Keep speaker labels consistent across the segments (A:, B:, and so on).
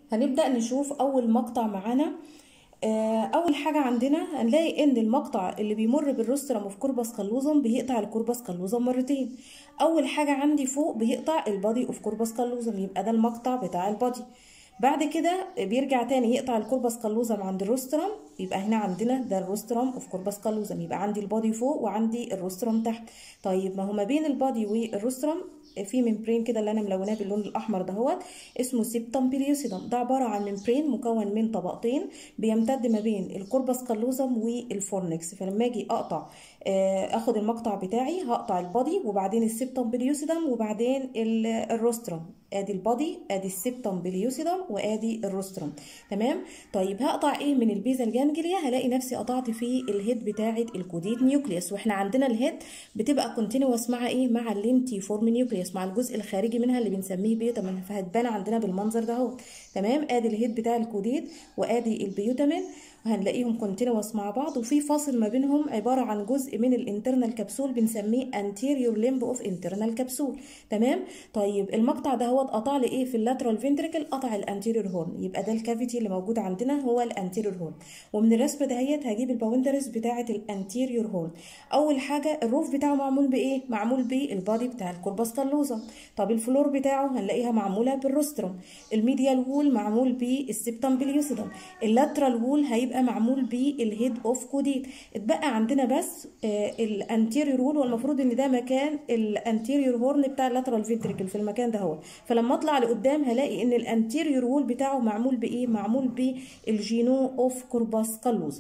A: هنبدأ نشوف أول مقطع معانا آه، أول حاجة عندنا هنلاقي إن المقطع اللي بيمر بالروسترم اوف كوربس كالوزم بيقطع الكوربس كالوزم مرتين أول حاجة عندي فوق بيقطع البادي اوف كوربس كالوزم يبقى ده المقطع بتاع البادي بعد كده بيرجع تاني يقطع الكوربس كالوزم عند الروسترم يبقى هنا عندنا ده الروسترم اوف كوربس كالوزم يبقى عندي البادي فوق وعندي الروسترم تحت طيب ما هو ما بين البادي والروسترم في ممبرين كده اللي انا ملوناه باللون الاحمر دهوت اسمه سيبتم بيليوسيدم ده عباره عن ممبرين مكون من طبقتين بيمتد ما بين الكوربس كالوزم والفورنكس فلما اجي اقطع اخد المقطع بتاعي هقطع البادي وبعدين السيبتم بيليوسيدم وبعدين الروسترم ادي البادي ادي السيبتم بيليوسيدم وادي الروسترم تمام طيب هقطع ايه من البيزا الجانجليا هلاقي نفسي قطعت في الهيد بتاعه الكوديت نيوكليوس واحنا عندنا الهيد بتبقى كونتينوس مع ايه مع اللينتي فورم نيوكليوس مع الجزء الخارجي منها اللي بنسميه بيوتامين فهتبان عندنا بالمنظر ده اهو تمام ادي الهيد بتاع الكوديت وادي البيوتامين وهنلاقيهم كونتينوس مع بعض وفي فاصل ما بينهم عباره عن جزء من الانترنال كبسول بنسميه anterior limb اوف internal كبسول تمام طيب المقطع ده هو اتقطع لي ايه في اللاترال فنتريكل قطع الانتيريور هورن يبقى ده الكافيتي اللي موجود عندنا هو الانتيريور هورن ومن الرسمه دهيت هجيب الباوندرز بتاعه الانتيريور هورن اول حاجه الروف بتاعه معمول بايه معمول بالبادي بتاع الكوربس كالوزا طب الفلور بتاعه هنلاقيها معموله بالروستروم الميديال وول معمول بالسبتم بليوسيدم اللاترال وول هيبقى معمول بالهيد اوف كوديت اتبقى عندنا بس آه الانتيريور وول والمفروض ان ده مكان الانتيريور هورن بتاع اللاترال فينتريكل في المكان ده هو فلما اطلع لقدام هلاقي ان الانتيريور وول بتاعه معمول بايه معمول بالجينو اوف كورباس كالوزا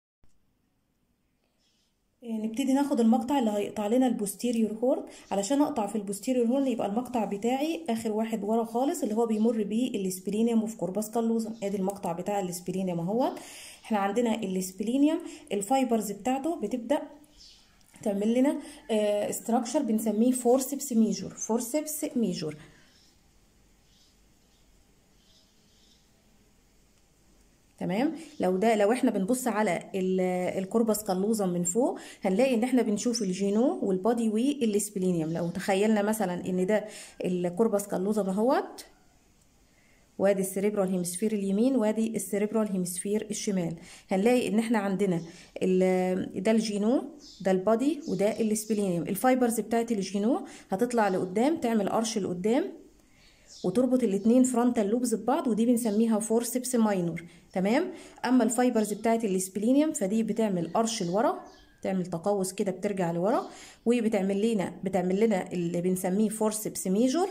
A: نبتدي ناخد المقطع اللي هيقطع لنا البوستيريور هورن علشان اقطع في البوستيريور هورن يبقى المقطع بتاعي اخر واحد ورا خالص اللي هو بيمر بيه الاسبلينيوم اوف كورباس كالوزا ادي المقطع بتاع الاسبلينيوم اهوت احنا عندنا الاسبلينيوم الفايبرز بتاعته بتبدا تعمل لنا استراكشر بنسميه فورسبس ميجور فورسبس ميجور تمام لو ده لو احنا بنبص على الكوربس كالوزم من فوق هنلاقي ان احنا بنشوف الجينو والبادي والسبلينيوم لو تخيلنا مثلا ان ده الكوربس كالوزم اهوت وادي السيريبرال هيمسفير اليمين وادي السيريبرال هيمسفير الشمال هنلاقي ان احنا عندنا ده الجينو ده البادي وده السبلينيوم الفايبرز بتاعت الجينو هتطلع لقدام تعمل قرش لقدام وتربط الاثنين فرونتال لوبز ببعض ودي بنسميها فورسبس ماينور تمام اما الفايبرز بتاعت السبلينيوم فدي بتعمل قرش لورا تعمل تقوس كده بترجع لورا وبتعمل لنا بتعمل لنا اللي بنسميه فورسبس ميجور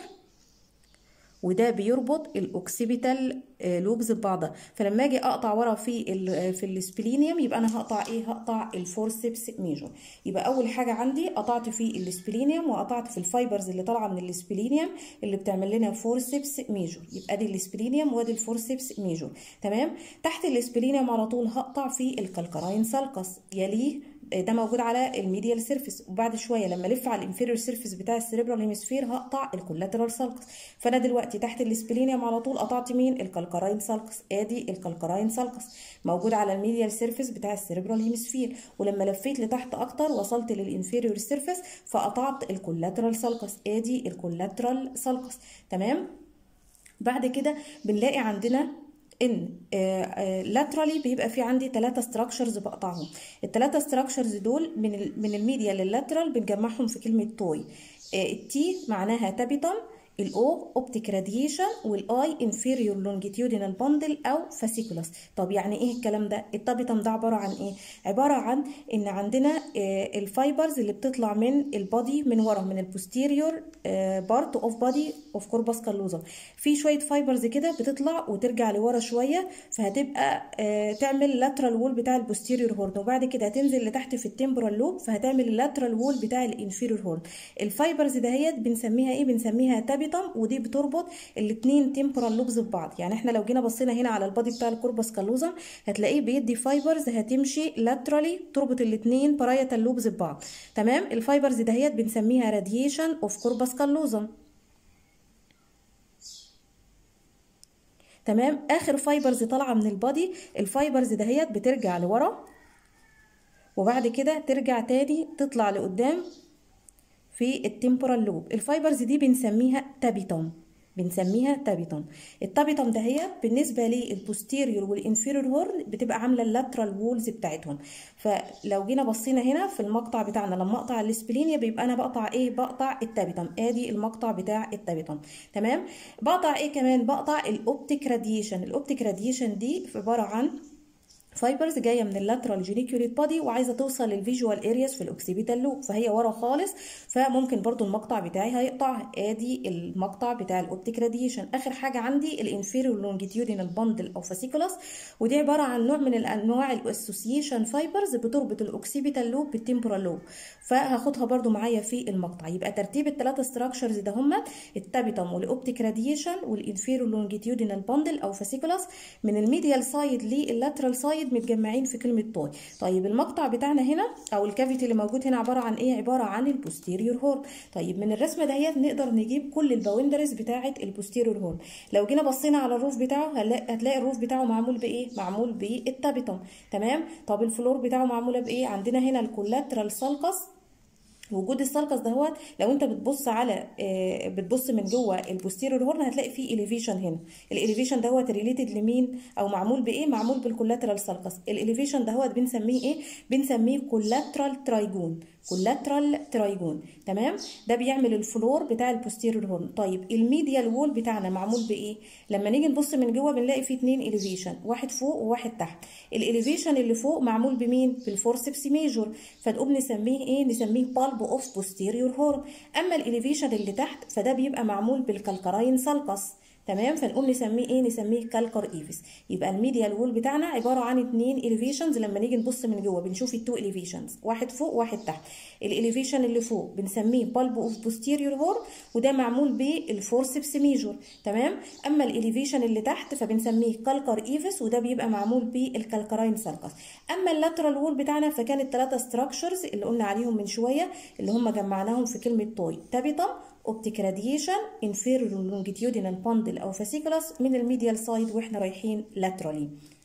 A: وده بيربط الاوكسيبيتال لوبز ببعضها فلما اجي اقطع ورا في ال في السبلينيوم يبقى انا هقطع ايه هقطع الفورسبس ميجور يبقى اول حاجه عندي قطعت في السبلينيوم وقطعت في الفايبرز اللي طالعه من السبلينيوم اللي بتعمل لنا فورسبس ميجور يبقى دي السبلينيوم وادي الفورسبس ميجور تمام تحت السبلينيوم على طول هقطع في الكالكراين سالكس يليه ده موجود على الميديال سيرفيس وبعد شويه لما الف على الانفيريور سيرفيس بتاع السيريبرال هيمسفير هقطع الكولاترال سالكس فانا دلوقتي تحت السبلينيوم على طول قطعت مين الكالكراين سالكس ادي الكالكراين سالكس موجود على الميديال سيرفيس بتاع السيريبرال هيمسفير ولما لفيت لتحت اكتر وصلت للانفيريور سيرفيس فقطعت الكولاترال سالكس ادي الكولاترال سالكس تمام بعد كده بنلاقي عندنا ان لاترالي بيبقى في عندي ثلاثه ستراكشرز بقطعهم الثلاثه ستراكشرز دول من ال من الميديا لللاترال بنجمعهم في كلمه توي التي معناها تابيتم الاو اوبتيك راديشن والاي انفيريور لونجيتيودينال باندل او فاسيكولاس طب يعني ايه الكلام ده التابيتم ده عباره عن ايه عباره عن ان عندنا الفايبرز اللي بتطلع من البادي من ورا من البوستيريور بارت اوف بادي اوف كوربس كالوزم في شويه فايبرز كده بتطلع وترجع لورا شويه فهتبقى تعمل لاترال وول بتاع البوستيريور هورن وبعد كده هتنزل لتحت في التمبرال لوب فهتعمل اللاترال وول بتاع الانفيريور هورن الفايبرز دهيت بنسميها ايه بنسميها تابيتم ودي بتربط الاثنين تمبرال لوبز ببعض يعني احنا لو جينا بصينا هنا على البادي بتاع الكوربس كالوزم هتلاقيه بيدي فايبرز هتمشي لاترالي تربط الاثنين بارايتال لوبز ببعض تمام الفايبرز دهيت بنسميها راديشن اوف كوربس كالوزم تمام اخر فايبرز طالعه من البادي الفايبرز دهيت بترجع لورا وبعد كده ترجع تاني تطلع لقدام في التمبورال لوب الفايبرز دي بنسميها تابيتوم بنسميها تابيتوم التابيتوم ده هي بالنسبه للبوستيريور والانفيريور هورن بتبقى عامله اللاترال وولز بتاعتهم فلو جينا بصينا هنا في المقطع بتاعنا لما اقطع الاسبلينيا بيبقى انا بقطع ايه بقطع التابيتوم ادي المقطع بتاع التابيتوم تمام بقطع ايه كمان بقطع الاوبتيك راديشن الاوبتيك راديشن دي عباره عن فايبرز جايه من اللاترال جينيكوليت بادي وعايزه توصل للفيجوال ارياس في الاوكسيبيتال لوب فهي ورا خالص فممكن برضو المقطع بتاعي هيقطع ادي المقطع بتاع الاوبتيك راديشن اخر حاجه عندي الانفيريور لونجيتيودينال باندل او فاسيكولاس ودي عباره عن نوع من الانواع الاسوسيشن فايبرز بتربط الاوكسيبيتال لوب بالتمبورال لوب فهاخدها برضو معايا في المقطع يبقى ترتيب الثلاثه ستراكشرز ده هما التابيتم والاوبتيك راديشن والانفيريور لونجيتيودينال باندل او فاسيكولاس من الميديال سايد لللاترال سايد سايد متجمعين في كلمه طاي طيب المقطع بتاعنا هنا او الكافيتي اللي موجود هنا عباره عن ايه عباره عن البوستيريور هورن طيب من الرسمه دهيت نقدر نجيب كل الباوندرز بتاعه البوستيريور هورن لو جينا بصينا على الروف بتاعه هتلاقي الروف بتاعه معمول بايه معمول بالتابيتوم تمام طب الفلور بتاعه معموله بايه عندنا هنا الكولاترال سالكس وجود السالكس دهوت لو انت بتبص على آه بتبص من جوه البوستيريور هورن هتلاقي فيه اليفيشن هنا الاليفيشن دهوت ريليتد لمين او معمول بايه معمول بالكولاترال سالكس الاليفيشن دهوت بنسميه ايه بنسميه كولاترال ترايجون كولاترال ترايجون تمام ده بيعمل الفلور بتاع البوستيريور هورن طيب الميديال وول بتاعنا معمول بايه لما نيجي نبص من جوه بنلاقي فيه اتنين اليفيشن واحد فوق وواحد تحت الاليفيشن اللي فوق معمول بمين بالفورسبس ميجور فنقوم نسميه ايه نسميه بالب اوف بوستيريور هورن اما الاليفيشن اللي تحت فده بيبقى معمول بالكالكراين سالكس تمام فنقوم نسميه ايه نسميه كالكر ايفيس يبقى الميديال وول بتاعنا عباره عن اتنين اليفيشنز لما نيجي نبص من جوه بنشوف التو اليفيشنز واحد فوق وواحد تحت الاليفيشن اللي فوق بنسميه بالب اوف بوستيريور هور وده معمول بالفورسبس ميجور تمام اما الاليفيشن اللي تحت فبنسميه كالكر ايفيس وده بيبقى معمول بالكالكراين سالكس اما اللاترال وول بتاعنا فكان الثلاثه ستراكشرز اللي قلنا عليهم من شويه اللي هم جمعناهم في كلمه توي تابيتم اوبتيك راديشن انفيريور لونجيتيودينال باندل او فاسيكولاس من الميديال سايد واحنا رايحين لاترالي